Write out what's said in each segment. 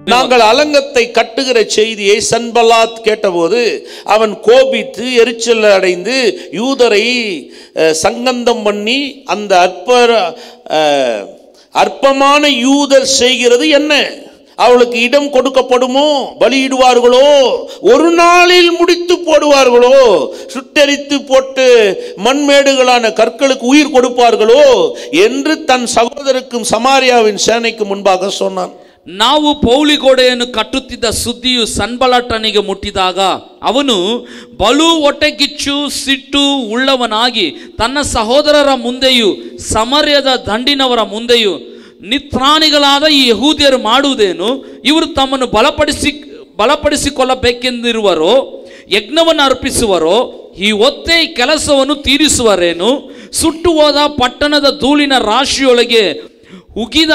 நாங்கள் அலங்கத்தை கட்டுகிற செய்தியை சன்பலாத் கேட்டபோது அவன் கோபித்து எரிச்சல் அடைந்து யூதரை அஹ், சங்கந்தம் பண்ணி அந்த அற்ப அஹ், அற்பமான யூதர் செய்கிறது என்ன அவளுக்கு இடம் கொடுக்கப்படுமோ பலியிடுவார்களோ ஒரு நாளில் முடித்து போடுவார்களோ சுட்டெரித்து போட்டு மண்மேடுகளான கற்களுக்கு உயிர் கொடுப்பார்களோ என்று தன் சகோதரருக்கும் சமாரியாவின் சேனைக்கு முன்பாக சொன்னான் ನಾವು ಪೌಳಿಗೋಡೆಯನ್ನು ಕಟ್ಟುತ್ತಿದ್ದ ಸುದ್ದಿಯು ಸನ್ಬಲಾಟನಿಗೆ ಮುಟ್ಟಿದಾಗ ಅವನು ಬಲು ಹೊಟ್ಟೆಕಿಚ್ಚು ಸಿಟ್ಟು ಉಳ್ಳವನಾಗಿ ತನ್ನ ಸಹೋದರರ ಮುಂದೆಯೂ ಸಮರ್ಯದ ದಂಡಿನವರ ಮುಂದೆಯೂ ನಿತ್ರಾಣಿಗಳಾದ ಈ ಯಹೂದ್ಯರು ಮಾಡುವುದೇನು ಇವರು ತಮ್ಮನ್ನು ಬಲಪಡಿಸಿ ಬಲಪಡಿಸಿಕೊಳ್ಳಬೇಕೆಂದಿರುವರೋ ಯಜ್ಞವನ್ನು ಅರ್ಪಿಸುವರೋ ಈ ಒತ್ತೆ ಈ ಕೆಲಸವನ್ನು ತೀರಿಸುವರೇನು ಸುಟ್ಟು ಹೋದ ಪಟ್ಟಣದ ಧೂಳಿನ ರಾಶಿಯೊಳಗೆ ಉಗಿದ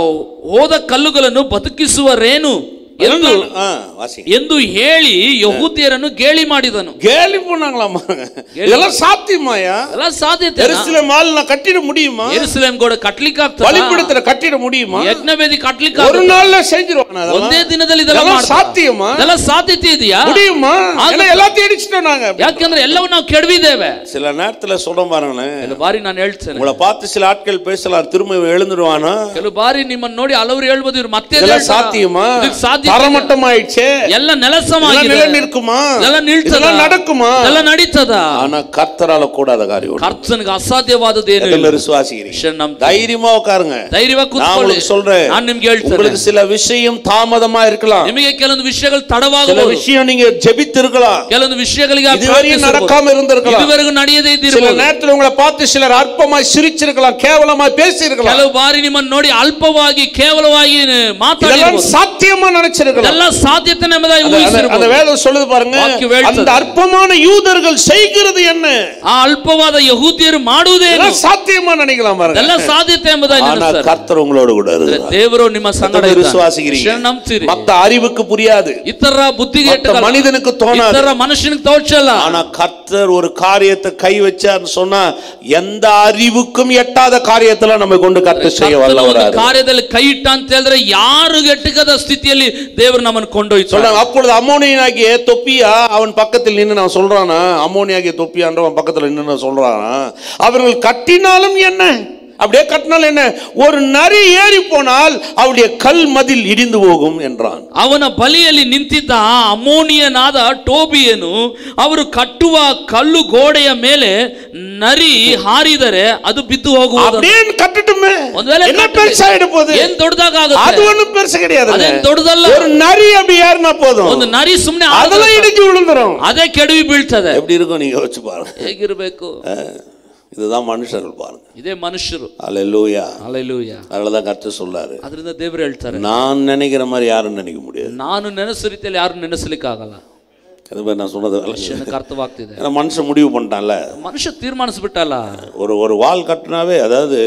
ಹೋದ ಕಲ್ಲುಗಳನ್ನು ಬದುಕಿಸುವರೇನು ಎಂದು ஆ, வாசிங்க. ಎಂದು ಹೇಳಿ ಯಹೂದ್ಯರನ್ನು ಗೇಲಿ ಮಾಡಿದನು கேலி பண்ணாங்களாமா இதெல்லாம் சாத்தியமாயா ಎಲ್ಲ ಸಾಧ್ಯತೆ எருசலேம் மால் நான் கட்டிட முடியுமா ಎರುಸಲೇಮ್ ಗೋಡೆ ಕಟ್ಲಿಕ್ಕೆ ಆಗ್ತದ பலிப்பிடத்துல கட்டிட முடியுமா ಯಜ್ಞವೇದಿ ಕಟ್ಲಿಕ್ಕೆ ஒரு ಆಗ್ತದಾ? நாள்ல செஞ்சிருவாங்க ಒಂದೇ ದಿನದಲ್ಲಿ ಇದೆಲ್ಲ இதெல்லாம் ಮಾಡ್ತಾರಾ? சாத்தியமா ಇದೆಲ್ಲ ಸಾಧ್ಯತೆ ಇದೆಯಾ முடியுமா ஆகுது. ஏன்னா எல்லாத்தையும் இடிச்சிட்டோம் நாங்க ಯಾಕಂದ್ರೆ ಎಲ್ಲವೂ ನಾವು ಕೆಡವಿದ್ದೇವೆ சில நேரத்துல சொல்றோம் பாருங்களேன் ಕೆಲವು ಬಾರಿ ನಾನು ಹೇಳ್ತೇನೆ உங்களை பார்த்து சில ஆட்கள் பேசலாம் திரும்ப இவன் எழுந்துருவானா ಕೆಲವು ಬಾರಿ ನಿಮ್ಮನ್ನ ನೋಡಿ ಹಲವರು ಹೇಳ್ಬೋದು ಇವ್ರು ಮತ್ತೆ ಎದ್ದು இதெல்லாம் ಹೇಳ್ತಾರಾ? சாத்தியமா ಇದಕ್ಕೆ ಸಾಧ್ಯ தரமட்டம் ஆயிடுச்சே ಎಲ್ಲ இதெல்லாம் ನೆಲಸಮಾಗಿದೆ நிலை நிற்குமா ಇದೆಲ್ಲ ನಿಲ್ತದ இதெல்லாம் நடக்குமா ಇದೆಲ್ಲ ನಡೀತದ ஆனா கர்த்தரால கூடாத காரியம் ஒண்ணு. ಕರ್ತನಿಗೆ ಅಸಾಧ್ಯವಾದದ್ದು ಏನು எத்தனை பேர் விசுவாசிக்கிறீங்க ವಿಷಯ ನಮ್ தைரியமா உட்காருங்க ಧೈರ್ಯವಾಗಿ நான் ಕೂತ್ಕೊಳ್ಳಿ உங்களுக்கு சொல்றேன் ನಾನು ನಿಮ್ಗೆ ಹೇಳ್ತೇನೆ உங்களுக்கு சில விஷயம் தாமதமா இருக்கலாம் ನಿಮಗೆ ಕೆಲವೊಂದು ವಿಷಯಗಳು சில ತಡವಾಗಬಹುದು விஷயம் நீங்க ஜெபித்து இருக்கலாம் ಕೆಲವೊಂದು ವಿಷಯಗಳಿಗೆ இதுவரையும் ಪ್ರಾರ್ಥಿಸಿರ್ಬೋದು. நடக்காம இருந்திருக்கலாம் ಇದುವರೆಗೂ ನಡೆಯದೇ சில ಇದ್ದಿರಬಹುದು நேரத்துல உங்களை பார்த்து சிலர் அற்பமாய் சிரிச்சிருக்கலாம் கேவலமாய் பேசியிருக்கலாம் ಕೆಲವು ಬಾರಿ ನಿಮ್ಮನ್ನು ನೋಡಿ ಅಲ್ಪವಾಗಿ ಕೇವಲವಾಗಿ இதெல்லாம் ಮಾತಾಡಿರಬಹುದು சாத்தியமா நினைச்சிருக்கலாம் ಎಲ್ಲ ಸಾಧ್ಯತೆ ನಮ್ಮದಾಗಿ அந்த- அந்த- அந்த ಊಹಿಸಿರಬಹುದು வேதம் சொல்லுது பாருங்க வாக்கியம் ಹೇಳ್ತದೆ. அந்த அற்பமான யூதர்கள் செய்கிறது என்ன ಆ ಅಲ್ಪವಾದ ಯಹೂದಿಯರು ಮಾಡುವುದೇನು இதெல்லாம் சாத்தியமா நினைக்கலாம் பாருங்க ಎಲ್ಲ ಸಾಧ್ಯತೆ ಎಂಬುದಾಗಿ ஆனா ನೆನೆಸ್ತಾರೆ. கர்த்தர் உங்களோட கூட இருக்கிறார் ದೇವರು ನಿಮ್ಮ ಸಂಗಡ கர்த்தரை ಇದ್ದಾನೆ. விசுவாசிக்கிறீங்க ವಿಷಯ ನಂಬ್ತೀರಿ மத்த அறிவுக்கு புரியாது ಇತರ ಬುದ್ಧಿಗೆ மத்த ಎಟಕಲ್ಲ. மனிதனுக்கு தோணாது ಇತರ ಮನುಷ್ಯನಿಗೆ ತೋಚಲ್ಲ ஆனா கர்த்தர் ஒரு காரியத்தை கை வச்சார்னு சொன்னா எந்த அறிவுக்கும் எட்டாத காரியத்துல நம்ம கொண்டு கர்த்தர் செய்ய ಕರ್ತನು ಒಂದು வல்லவராரு ಕಾರ್ಯದಲ್ಲಿ ಕೈ ಇಟ್ಟ ಅಂತ ಹೇಳಿದ್ರೆ ಯಾರು ಎಟ್ಟಕದ ಸ್ಥಿತಿಯಲ್ಲಿ ದೇವರು ನಮ್ಮನ್ನು ಕೊಂಡೊಯ್ತು சொல்றாங்க அப்பொழுது அம்மோனியனாகிய தொப்பியா அவன் பக்கத்தில் நின்று நான் சொல்றானா அம்மோனியாகிய தொப்பியான்றவன் பக்கத்தில் நின்று நான் சொல்றானா அவர்கள் கட்டினாலும் என்ன அப்படியே கட்டினாலும் என்ன ஒரு நரி ஏறி போனால் அவருடைய கல் மதில் இடிந்து போகும் என்றான் ಅವನ ಬಲಿಯಲ್ಲಿ ನಿಂತಿದ್ದ ಆ ಅಮೋನಿಯನಾದ ಟೋಬಿಯನು ಅವರು ಕಟ್ಟುವ ಕಲ್ಲು ಗೋಡೆಯ ಮೇಲೆ ನರಿ ಹಾರಿದರೆ ಅದು ಬಿದ್ದು ಹೋಗುವುದು அப்படியே கட்டட்டுமே ಒಂದ್ ವೇಳೆ என்ன ಕಟ್ಟಲಿ. பெருசாயிட போகுது ಏನ್ ದೊಡ್ಡದಾಗ அது ಆಗುತ್ತೆ ஒண்ணும் பெருசு கிடையாது ಅದೇನ್ ದೊಡ್ಡದಲ್ಲ ஒரு நரி அப்படி ஏறினா போதும் ಒಂದು ನರಿ ಸುಮ್ನೆ அதெல்லாம் ಹಾರಿದ್ರೆ இடிஞ்சு விழுந்துரும் ಅದೇ ಕೆಡವಿ ಬೀಳ್ತದೆ எப்படி இருக்கும் நீங்க வச்சு பாருங்க ಹೇಗಿರ್ಬೇಕು அஹ், இதுதான் மனுஷர்கள் பாருங்க ಇದೇ ಮನುಷ್ಯರು அல்லேலூயா ಅಲೆಲೂಯ அதனாலதான் கருத்து சொல்றாரு ಅದರಿಂದ ದೇವರು ಹೇಳ್ತಾರೆ நான் நினைக்கிற மாதிரி யாரும் நினைக்க முடியாது ನಾನು ನೆನೆಸೋ ರೀತಿಯಲ್ಲಿ ಯಾರು ನೆನೆಸಲಿಕ್ಕಾಗಲ್ಲ அது மாதிரி நான் சொன்னது விளங்குது. ಮನುಷ್ಯನಿಗೆ ಅರ್ಥವಾಗ್ತಿದೆ ஏன்னா மனுஷன் முடிவு பண்ணிட்டான்ல ಮನುಷ್ಯ ತೀರ್ಮಾನಿಸ್ಬಿಟ್ಟಲ್ಲ ஒரு ஒரு வால் கட்டினாவே அதாவது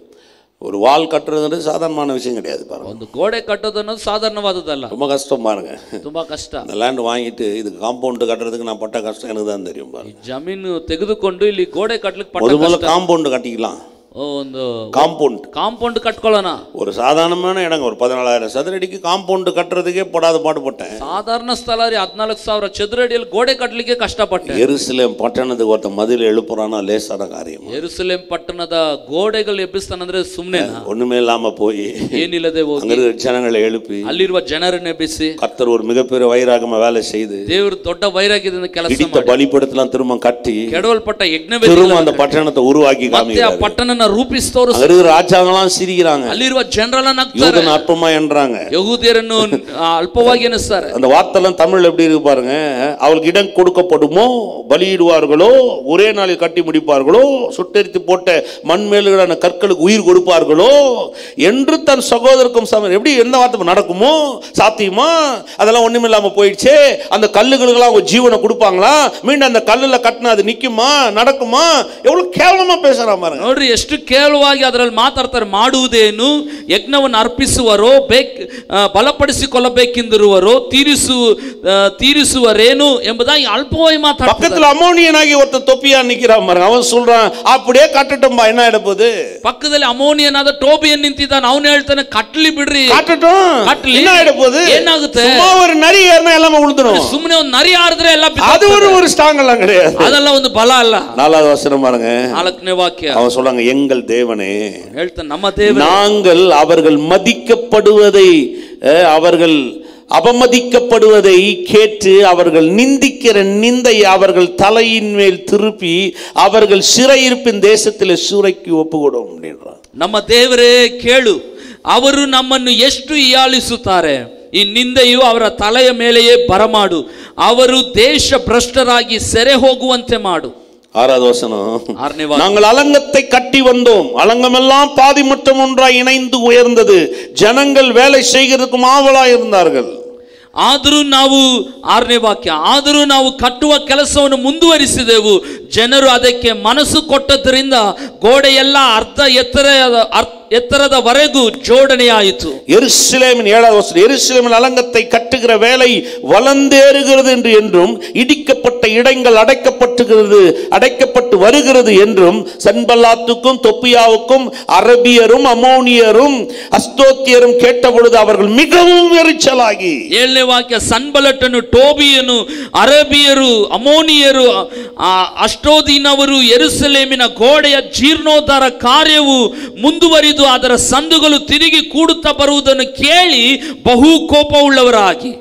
ஒரு வால் கட்டுறதுன்றது சாதாரணமான விஷயம் கிடையாது பாருங்க ಒಂದು ಗೋಡೆ ಕಟ್ಟೋದು ಅನ್ನೋದು ಸಾಧಾರಣವಾದದ್ದಲ್ಲ ரொம்ப கஷ்டம் பாருங்க ತುಂಬಾ ಕಷ್ಟ இந்த லேண்ட் வாங்கிட்டு இதுக்கு காம்பவுண்டு கட்டுறதுக்கு நான் பட்ட கஷ்டம் எனக்கு தான் தெரியும் பாருங்க ಜಮೀನು ತೆಗೆದುಕೊಂಡು ಇಲ್ಲಿ ಗೋಡೆ ಕಟ್ಲಿಕ್ಕೆ ಪಟ್ಟ முத முதல்ல ಕಷ್ಟ. காம்பவுண்டு கட்டிக்கலாம் ಓ, ಒಂದು காம்பவுண்ட் ಕಾಂಪೌಂಡ್ ಕಟ್ಕೊಳ್ಳೋಣ ஒரு சாதாரணமான இடங்க ஒரு பதினாலாயிரம் சதுரடிக்கு காம்பவுண்டு கட்டுறதுக்கே படாத பாடுபட்டேன் ಸಾಧಾರಣ ಸ್ಥಳ ರೀ ಹದಿನಾಲ್ಕು ಸಾವಿರ ಚದುರಡಿಯಲ್ಲಿ ಗೋಡೆ ಕಟ್ಟಲಿಕ್ಕೆ ಕಷ್ಟಪಟ್ಟೆ எருசலேம் பட்டணத்துக்கு ஒருத்தன் மதில் எழுப்புறான்னா லேசான காரியம் ಎರುಸಲೇಂ ಪಟ್ಟಣದ ಗೋಡೆಗಳು ಎಬ್ಬಿಸ್ತಾನಂದ್ರೆ ಸುಮ್ನೆ ஒண்ணுமே இல்லாம போய் ಏನಿಲ್ಲದೆ ಹೋಗಿ அங்க இருக்கிற ஜனங்களை எழுப்பி ಅಲ್ಲಿರುವ ಜನರನ್ನ ಎಬ್ಬಿಸಿ கர்த்தர் ஒரு மிகப்பெரிய வைராகமா வேலை செய்து ದೇವರು ದೊಡ್ಡ ವೈರಾಗ್ಯದಿಂದ ಕೆಲಸ இடித்த ಮಾಡಿ பலிப்படத்தெல்லாம் திரும்ப கட்டி ಕೆಡವಲ್ಪಟ್ಟ ಯಜ್ಞ திரும்ப அந்த பட்டணத்தை உருவாக்கி ಮತ್ತೆ ಆ காமிக்கிறாரு ಪಟ್ಟಣನ ರೂಪಿಸಿ ತೋರಿಸ அங்க இருக்கிற ராஜாங்கெல்லாம் சிரிக்கிறாங்க ಅಲ್ಲಿರುವ ಜನರೆಲ್ಲ ನಗ್ತಾರೆ யூதன் அற்பமா என்றாங்க ಯಹೂದಿಯರನ್ನು ಆ, ಅಲ್ಪವಾಗಿ ಎನಿಸ್ತಾರೆ அந்த வார்த்தைலாம் தமிழ் எப்படி இருக்கு பாருங்க அவளுக்கு இடம் கொடுக்கப்படுமோ பலியிடுவார்களோ ஒரே நாளில் கட்டி முடிப்பார்களோ சுட்டெரித்து போட்ட மண்மேலுகளான கற்களுக்கு உயிர் கொடுப்பார்களோ என்று தன் சகோதரருக்கும் சம எப்படி எந்த வார்த்தை நடக்குமோ சாத்தியமா அதெல்லாம் ஒண்ணுமில்லாம போயிடுச்சே அந்த கல்லுகளுக்கெல்லாம் அவங்க ஜீவனை கொடுப்பாங்களா மீண்டும் அந்த கல்லுல கட்டினா அது நிக்குமா நடக்குமா எவ்வளவு கேவலமா பேசுறான் பாருங்க ನೋಡ್ರಿ ಎಷ್ಟು ಎಷ್ಟು ಕೇಳುವಾಗಿ ಅದರಲ್ಲಿ ಮಾತಾಡ್ತಾರೆ ಮಾಡುವುದೇನು ಯಜ್ಞವನ್ನು ಅರ್ಪಿಸುವರೋ ಬೇಕ್ ಆ, ಬಲಪಡಿಸಿಕೊಳ್ಳಬೇಕೆಂದಿರುವರೋ ತೀರಿಸು ಆ, ತೀರಿಸುವರೇನು ಎಂಬುದಾಗಿ ಅಲ್ಪವಾಗಿ ಮಾತಾಡ್ತಾರೆ பக்கத்துல அமோனியனாகி ஒருத்தன் தொப்பியா நிக்கிறான் பாருங்க அவன் சொல்றான் அப்படியே கட்டட்டும்பா என்ன ஆயிட போகுது ಪಕ್ಕದಲ್ಲಿ ಅಮೋನಿಯನಾದ ಟೋಬಿಯನ್ ನಿಂತಿದ್ದಾನೆ ಅವನು ಹೇಳ್ತಾನೆ ಕಟ್ಲಿ ಬಿಡ್ರಿ காட்டட்டும் கட்டலி. என்ன ஆயிட போகுது ಏನಾಗುತ್ತೆ? சும்மா ஒரு நரி ஏறினா எல்லாமே விழுந்துடும் ಸುಮ್ಮನೆ ಒಂದು ನರಿ ಆಡಿದ್ರೆ ಎಲ್ಲ ಬಿದ್ದು அது ஒரு ஒரு ஸ்ட்ராங் எல்லாம் கிடையாது ಅದೆಲ್ಲ ಒಂದು ಬಲ ಅಲ್ಲ நாலாவது வசனம் பாருங்க ನಾಲ್ಕನೇ ವಾಕ್ಯ அவன் சொல்றாங்க எங்கள் தேவனே ಹೇಳ್ತಾನೆ ನಮ್ಮ ದೇವರು நாங்கள் அவர்கள் மதிக்கப்படுவதை அஹ், அவர்கள் அவமதிக்கப்படுவதை கேட்டு அவர்கள் நிந்திக்கிற நிந்தை அவர்கள் தலையின் மேல் திருப்பி அவர்கள் சிறையிருப்பின் தேசத்தில் சூறைக்கு ஒப்புக்கொடும் அப்படின்றான் ನಮ್ಮ ದೇವರೇ ಕೇಳು ಅವರು ನಮ್ಮನ್ನು ಎಷ್ಟು ಹೀಯಾಳಿಸುತ್ತಾರೆ ಈ ನಿಂದೆಯು ಅವರ ತಲೆಯ ಮೇಲೆಯೇ ಬರಮಾಡು ಅವರು ದೇಶ ಭ್ರಷ್ಟರಾಗಿ ಸೆರೆ ಹೋಗುವಂತೆ ಮಾಡು ஆறாவது வசனம் ಆರನೇ ವಾಕ್ಯ நாங்கள் அலங்கத்தை கட்டி வந்தோம் அலங்கமெல்லாம் பாதி மட்டும் ஒன்றாய் இணைந்து உயர்ந்தது ஜனங்கள் வேலை செய்கிறதுக்கு ஆவலாய் இருந்தார்கள் ಆದರೂ ನಾವು ಆರನೇ ವಾಕ್ಯ ಆದರೂ ನಾವು ಕಟ್ಟುವ ಕೆಲಸವನ್ನು ಮುಂದುವರಿಸಿದೆವು ಜನರು ಅದಕ್ಕೆ ಮನಸ್ಸು ಕೊಟ್ಟದ್ರಿಂದ ಗೋಡೆಯೆಲ್ಲ ಅರ್ಧ ಎತ್ತರ ಅರ್- ಎತ್ತರದವರೆಗೂ ಜೋಡಣೆಯಾಯಿತು எருசலேமின் ஏழாவது வசனம் எருசலேமின் அலங்கத்தை கட்டுகிற வேலை வளர்ந்தேறுகிறது என்று என்றும் இடிக்கப்பட்ட இடங்கள் அடைக்கப்பட்டுகிறது அடைக்கப்பட்டு வருகிறது என்றும் சன்பல்லாத்துக்கும் தொப்பியாவுக்கும் அரபியரும் அமோனியரும் அஸ்தோத்தியரும் கேட்டபொழுது அவர்கள் மிகவும் எரிச்சலாகி ಏಳನೇ ವಾಕ್ಯ ಸನ್ಬಲಟನು ಟೋಬಿಯನು ಅರೇಬಿಯರು ಅಮೋನಿಯರು ಆ, ಅಷ್ಟೋದಿನವರು ಎರುಸಲೇಮಿನ ಗೋಡೆಯ ಜೀರ್ಣೋದ್ಧಾರ ಕಾರ್ಯವು ಮುಂದುವರಿದು ಅದರ ಸಂದುಗಳು ತಿರುಗಿ ಕೂಡುತ್ತಾ ಬರುವುದನ್ನು ಕೇಳಿ ಬಹು ಕೋಪವುಳ್ಳವರಾಗಿ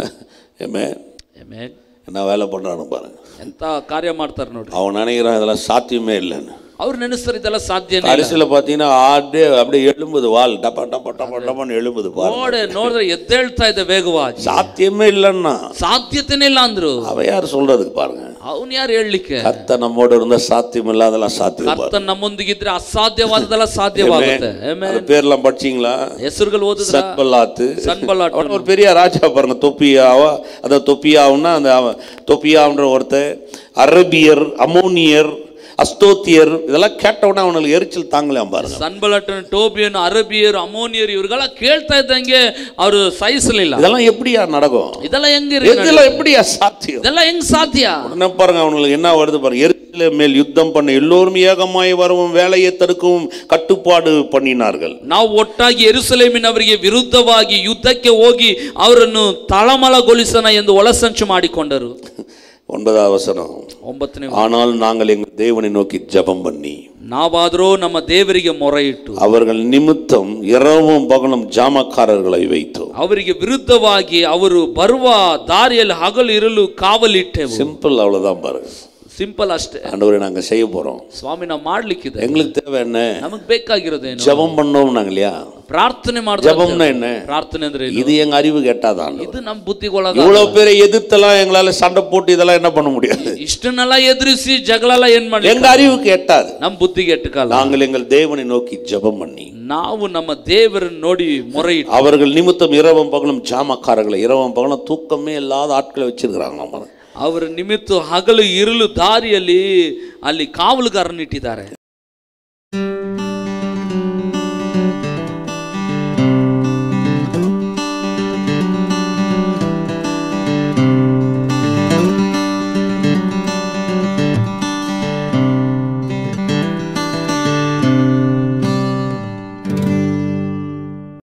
Amen. என்ன வேலை பண்றான்னு பாருங்க ಎಂತ ಕಾರ್ಯ ಮಾಡ್ತಾರೆ ನೋಡ್ರಿ அவன் நினைக்கிறான் இதெல்லாம் சாத்தியமே இல்லைன்னு ಅವ್ರು ನೆನೆಸ್ತಾರೆ ಇದೆಲ್ಲ ಸಾಧ್ಯನೇ ಇಲ್ಲ. கடைசியில் பார்த்தீங்கன்னா ஆடே அப்படியே எழும்புது வால் டப்ப டப்ப டப்ப டப்பன்னு எழும்புது பாருங்க ನೋಡೆ ನೋಡಿದ್ರೆ ಎದ್ದೇಳ್ತಾ ಇದೆ ವೇಗವಾಗಿ சாத்தியமே இல்லைன்னா ಸಾಧ್ಯತೆನೇ ಇಲ್ಲ ಅಂದ್ರು அவ யார் சொல்றதுக்கு பாருங்க ಅವನ್ ಯಾರು ಹೇಳಲಿಕ್ಕೆ கர்த்த நம்மோடு இருந்தா சாத்தியம் இல்லாதெல்லாம் சாத்தியம் பாருங்க. ಕರ್ತನ್ ನಮ್ಮೊಂದಿಗಿದ್ರೆ ಅಸಾಧ್ಯವಾದದೆಲ್ಲ ಸಾಧ್ಯವಾಗುತ್ತೆ Amen. அது பேர்லாம் படிச்சீங்களா ಹೆಸರುಗಳು ಓದಿದ್ರ சன்பல்லாத்து ಸನ್ಬಲಾಟ್ அவன் ஒரு பெரிய ராஜா பாருங்க தொப்பியாவா அந்த தொப்பியாவுன்னா அந்த அவன் தொப்பியாவுன்ற ஒருத்தன் அரபியர் அமோனியர் அஸ்தோத்தியர் இதெல்லாம் கேட்ட உடனே அவனுக்கு எரிச்சல் தாங்கலாம் பாருங்க ಸನ್ಬಲಟನ್ ಟೋಬಿಯನ್ ಅರಬಿಯರು ಅಮೋನಿಯರು ಇವ್ರಿಗೆಲ್ಲ ಕೇಳ್ತಾ ಇದ್ದಂಗೆ ಅವರು ಸಹಿಸಲಿಲ್ಲ இதெல்லாம் எப்படியா நடக்கும் ಇದೆಲ್ಲ ಹೆಂಗಿರಿ இதெல்லாம் எப்படியா சாத்தியம் ಇದೆಲ್ಲ ಹೆಂಗ್ ಸಾಧ್ಯ உடனே பாருங்க அவனுக்கு என்ன வருது பாருங்க எரிச்சல மேல் யுத்தம் பண்ண எல்லோரும் ஏகமாய் வரவும் வேலையை தடுக்கவும் கட்டுப்பாடு பண்ணினார்கள் ನಾವು ಒಟ್ಟಾಗಿ ಎರುಸಲೇಮಿನವರಿಗೆ ವಿರುದ್ಧವಾಗಿ ಯುದ್ಧಕ್ಕೆ ಹೋಗಿ ಅವರನ್ನು ತಳಮಳಗೊಳಿಸೋಣ ಎಂದು ಒಳಸಂಚು ಮಾಡಿಕೊಂಡರು ஒன்பதாவது வசனம் ಒಂಬತ್ತನೇ ஆனால் நாங்கள் எங்கள் தேவனை நோக்கி ஜெபம் பண்ணி ನಾವಾದರೂ ನಮ್ಮ ದೇವರಿಗೆ ಮೊರೆ ಇಟ್ಟು அவர்கள் நிமித்தம் இரவும் பகலும் ஜாமக்காரர்களை வைத்தோம் ಅವರಿಗೆ ವಿರುದ್ಧವಾಗಿ ಅವರು ಬರುವ ದಾರಿಯಲ್ಲಿ ಹಗಲು ಇರಲು ಕಾವಲಿಟ್ಟೆವು சிம்பிள் அவ்வளவுதான் பாருங்க ಸಿಂಪಲ್ ಅಷ್ಟೇ ஆண்டவரை நாங்க செய்ய போறோம் ಸ್ವಾಮಿ ನಾವು ಮಾಡ್ಲಿಕ್ಕಿದೆ எங்களுக்கு தேவை என்ன ನಮಗ್ ಬೇಕಾಗಿರೋದೇನು ஜெபம் பண்ணோம் நாங்க இல்லையா ಪ್ರಾರ್ಥನೆ ಮಾಡಿದ್ರೆ ஜெபம்னா என்ன ಪ್ರಾರ್ಥನೆ ಅಂದ್ರೆ ಏನು? இது எங்க அறிவு கேட்டாதான் ಇದು ನಮ್ಮ ಬುದ್ಧಿಗೊಳಗ இவ்வளவு பேரை எதிர்த்தெல்லாம் எங்களால சண்டை போட்டு இதெல்லாம் என்ன பண்ண முடியாது ಇಷ್ಟನ್ನೆಲ್ಲ ಎದುರಿಸಿ ಜಗಳ ಏನ್ ಮಾಡಿ எங்க அறிவுக்கு எட்டாது ನಮ್ಮ ಬುದ್ಧಿಗೆ ಎಟ್ಟಕಾಲ நாங்கள் எங்கள் தேவனை நோக்கி ஜெபம் பண்ணி ನಾವು ನಮ್ಮ ದೇವರನ್ನ ನೋಡಿ ಮೊರೆ ಇಟ್ಟು அவர்கள் நிமித்தம் இரவும் பகலும் ஜாமக்காரர்களை இரவும் பகலும் தூக்கமே இல்லாத ஆட்களை வச்சிருக்கிறாங்க நம்ம ಅವರ ನಿಮಿತ್ತ ಹಗಲು ಇರಲು ದಾರಿಯಲ್ಲಿ ಅಲ್ಲಿ ಕಾವಲುಗಾರನಿಟ್ಟಿದ್ದಾರೆ